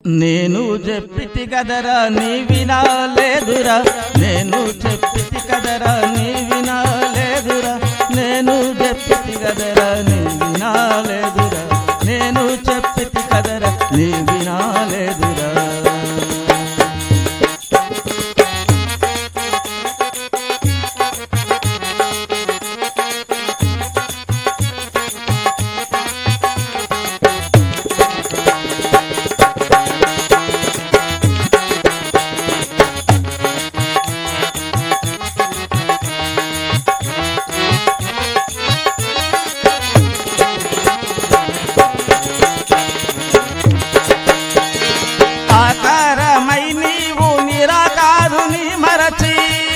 నేను చెప్పితి కదరా నీ వినాలేదురా నేను చెప్పితి కదరా నీ వినాలేదురా నేను చెప్పితి కదరా నీ వినాలేదురా నేను చెప్పితి కదరా నీ వినాలేదురా ఆకారమై నీవు నిరాకారుని మరచి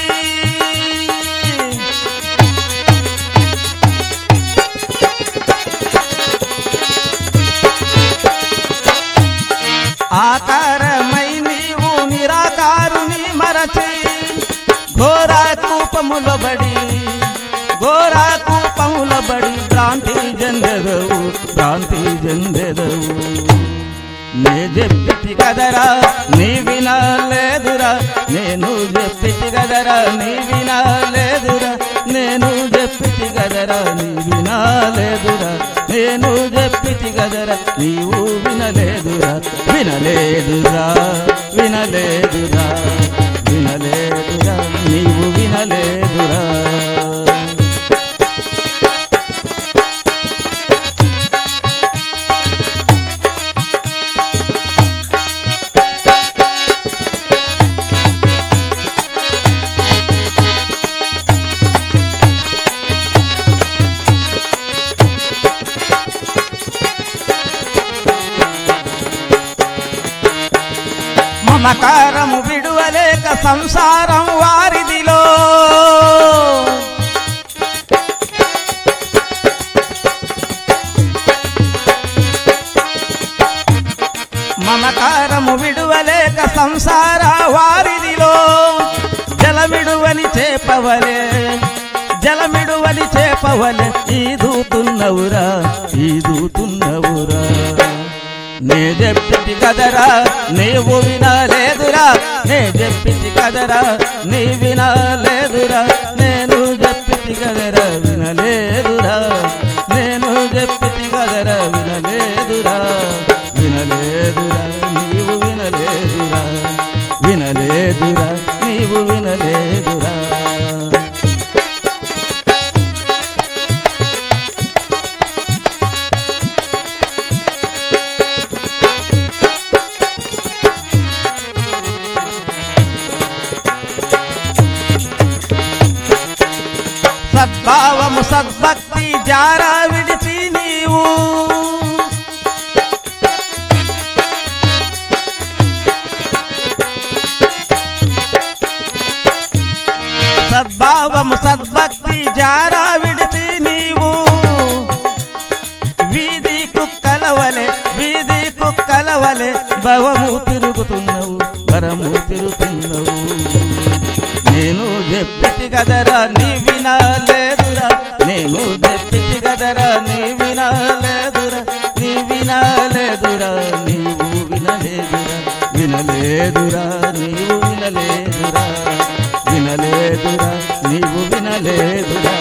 ఆకారమై నీవు నిరాకారుని మరచి ఘోరా కూపముల బడి ఘోరా కూపముల బడి భ్రాంతి జందెదవు భ్రాంతి జందెదవు నే చెప్పితి కదరా నీ వినాలేదురా నేను చెప్పితి కదరా నీ వినాలేదురా నేను చెప్పితి కదరా నీ వినాలేదురా నేను చెప్పితి కదరా నీవు వినలేదురా వినలేదురా వినలేదురా వినలేదురా నీవు వినలేదురా మమకారము విడువలేక సంసారం వారిదిలో మమకారము విడువలేక సంసార వారిదిలో జలమిడువని చేపవలే జలమిడువని చేపవలే ఈదుతున్నవురా ఈదుతున్నవురా నే చెప్పితి కదరా నీవు వినలేదురా నే చెప్పితి కదరా నీ వినలేదురా నేను చెప్పితి కదరా వినలేదురా నేను చెప్పితి కదరా వినలేదురా వినలేదురా నీవు వినలేదురా వినలేదురా నీవు వినలేదురా సద్భావము సద్భక్తి జారా విడిచి నీవు సద్భావము సద్భక్తి జారా విడిచి నీవు వీధి కుక్కలవలే వీధి కుక్కలవలే భవము తిరుగుతున్నావు వరము తిరుగుతున్నావు నేను చెప్పితి కదరా నీ వినాలేదురా నేను చెప్పితి కదరా నీ వినాలేదురా నీ వినాలేదురా నీవు వినలేదురా వినలేదురా నీవు వినలేదురా వినలేదురా నీవు వినలేదురా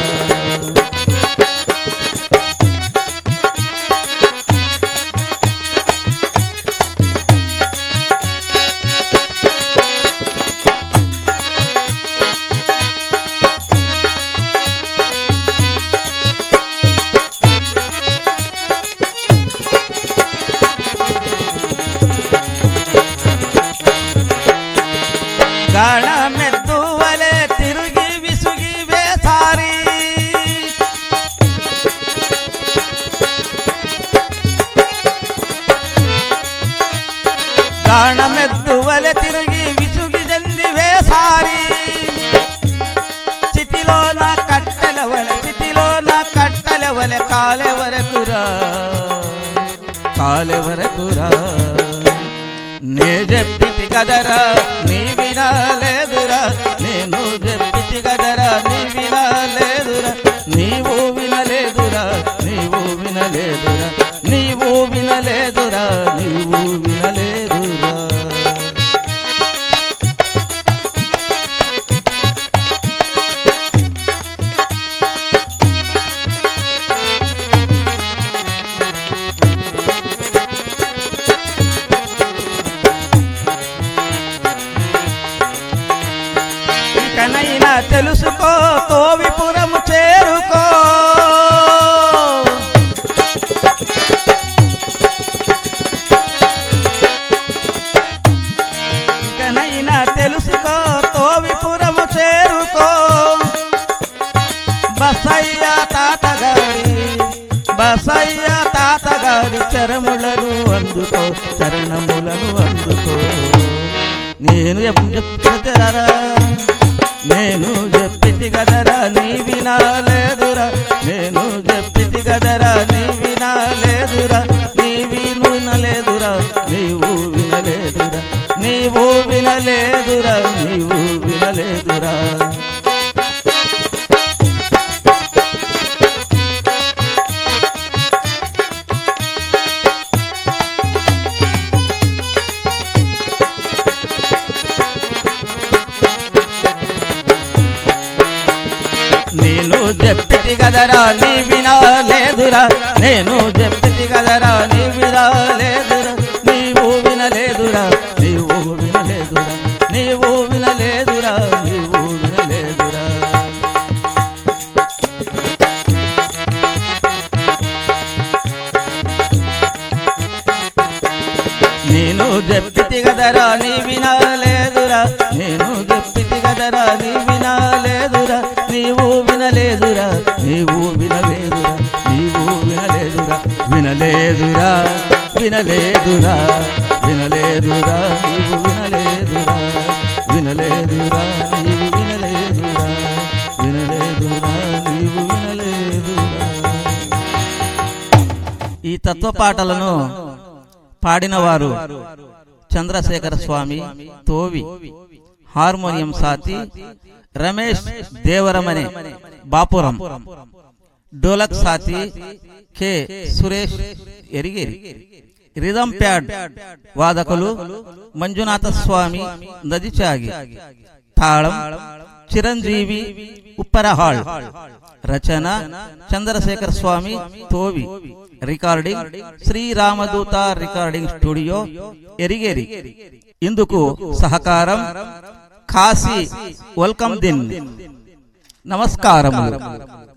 గాఢమెద్దువలే తిరిగి విసుగి వేసారి గాఢమెద్దువలే తిరిగి విసుగి జల్లి వేసారి చితిలో నా కట్టెల వలె చితిలో నా కట్టెల వలె కాలే వరకురా కాలే వరకురా నే చెప్పితి కదరా నీ వినాలేదురా నేను చెప్పితి కదరా నీ వినాలేదురా నీవు వినలేదురా నీవు వినలేదురా నీవు వినలేదురా నీవు వినలేదురా తెలుసుకో తోవిపురము చేరుకో ఇకనైనా తెలుసుకో తోవిపురము చేరుకో బసయ్య తాతగారి బసయ్య తాతగారి చరములను అందుకో చరణములను అందుకో నేను చెప్తారా నేను చెప్పితి కదరా నీ వినాలేదురా నేను చెప్పితి కదరా నీ వినాలేదురా నీవి వినలేదురా నీవు వినలేదురా నీవు వినలేదురా నీవు వినలేదురా నేను చెప్పితి కదరా నీ వినలేదురా నేను చెప్పితి కదరా నీ వినలేదురా నీవు వినలేదురా నీవు వినలేదురా నీవు వినలేదురా నీవు వినలేదురా నేను చెప్పితి కదరా నీ వినలేదురా నేను చెప్పితి కదరా నీ వినలేదురా నీవు వినలేదురా నీవు వినలేదురా నీవు వినలేదురా వినలేదురా వినలేదురా వినలేదురా నీవు వినలేదురా వినలేదురా నీవు వినలేదురా వినలేదురా నీవు వినలేదురా ఈ తత్వ పాటలను పాడినవారు చంద్రశేఖర స్వామి తోవి హార్మోనియం సాతి రమేష్ దేవరమనే బాపురం డోలక్ సాతి K Suresh Erigeri rhythm pad వాదకులు మంజునాథ స్వామి నదిచాగి తాళం చిరంజీవి ఉప్పరహాళ్ రచన Chandrasekhara Swamy Thovi recording Sriramadootha recording studio Erigeri ఇందుకు సహకారం కాశీ వెల్కమ్ దిన్ నమస్కారములు